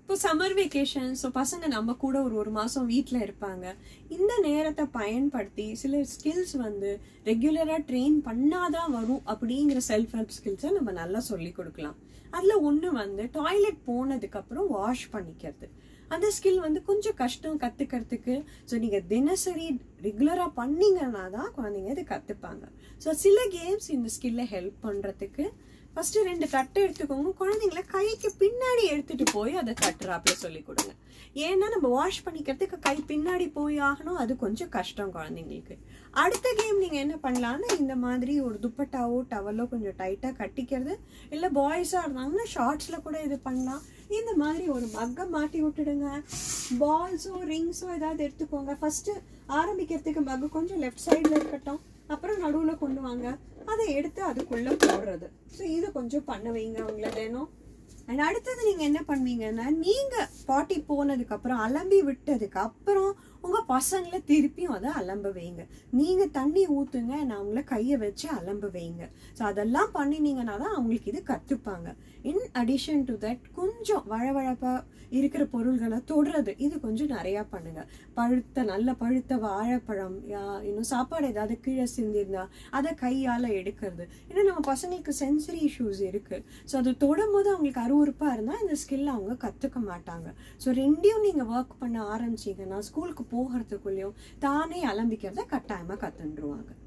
இப்போ summer vacation so பசங்க நம்ம கூட ஒரு ஒரு மாதம் வீட்டில் இருப்பாங்க இந்த நேரத்தை பயன்படுத்தி சில ஸ்கில்ஸ் வந்து ரெகுலராக ட்ரெயின் பண்ணாதான் வரும் அப்படிங்கிற செல்ஃப் ஹெல்ப் ஸ்கில்ஸை நம்ம நல்லா சொல்லி கொடுக்கலாம் அதில் ஒன்று வந்து டாய்லெட் போனதுக்கப்புறம் வாஷ் பண்ணிக்கிறது அந்த ஸ்கில் வந்து கொஞ்சம் கஷ்டம் கற்றுக்கிறதுக்கு ஸோ நீங்கள் தினசரி ரெகுலராக பண்ணீங்கன்னா தான் குழந்தைங்க இதை கற்றுப்பாங்க ஸோ சில கேம்ஸ் இந்த ஸ்கில்லை ஹெல்ப் பண்ணுறதுக்கு ஃபர்ஸ்ட் ரெண்டு கட்டை எடுத்துக்கோங்க குழந்தைங்கள கைக்கு பின்னாடி எடுத்துட்டு போய் அதை கட்டுறாப்புல சொல்லி கொடுங்க ஏன்னா நம்ம வாஷ் பண்ணிக்கிறதுக்கு கை பின்னாடி போய் ஆகணும் அது கொஞ்சம் கஷ்டம் குழந்தைங்களுக்கு அடுத்த கேம் நீங்க என்ன பண்ணலாம்னா இந்த மாதிரி ஒரு துப்பட்டாவோ டவலோ கொஞ்சம் டைட்டா கட்டிக்கிறது இல்ல பாய்ஸா இருந்தாங்கன்னா ஷார்ட்ஸ்ல கூட இது பண்ணலாம் இந்த மாதிரி ஒரு மக்கை மாட்டி விட்டுடுங்க பால்ஸோ ரிங்ஸோ ஏதாவது எடுத்துக்கோங்க ஃபர்ஸ்ட் ஆரம்பிக்கிறதுக்கு மக்கு கொஞ்சம் லெஃப்ட் சைடில் இருக்கட்டும் அப்புறம் நடுவில் கொண்டு வாங்க அதை எடுத்து அதுக்குள்ள போடுறது ஸோ இது கொஞ்சம் பண்ண வைங்க அவங்கள தினம் அண்ட் அடுத்தது நீங்க என்ன பண்ணுவீங்கன்னா நீங்க பாட்டி போனதுக்கு அப்புறம் அலம்பி விட்டதுக்கு அப்புறம் உங்க பசங்களை திருப்பியும் அதை அலம்ப வைங்க நீங்க தண்ணி ஊத்துங்க நான் அவங்கள கையை வச்சு அலம்ப வைங்க ஸோ அதெல்லாம் பண்ணினீங்கன்னா தான் அவங்களுக்கு இது கத்துப்பாங்க இன் அடிஷன் டு தட் கொஞ்சம் வழவழப்பா இருக்கிற பொருள்களை தொடுறது இது கொஞ்சம் நிறையா பண்ணுங்க பழுத்த நல்ல பழுத்த வாழைப்பழம் யா- இன்னும் சாப்பாடு ஏதாவது கீழே சிந்திருந்தா அதை கையால் எடுக்கிறது ஏன்னா நம்ம பசங்களுக்கு சென்சரி இஷ்யூஸ் இருக்கு ஸோ அது தொடும்போது அவங்களுக்கு அருவருப்பாக இருந்தால் இந்த ஸ்கில் அவங்க கற்றுக்க மாட்டாங்க ஸோ ரெண்டையும் நீங்கள் ஒர்க் பண்ண ஆரம்பிச்சீங்கன்னா ஸ்கூலுக்கு போகிறதுக்குள்ளேயும் தானே அலம்பிக்கிறத கட்டாயமாக கற்றுண்டுருவாங்க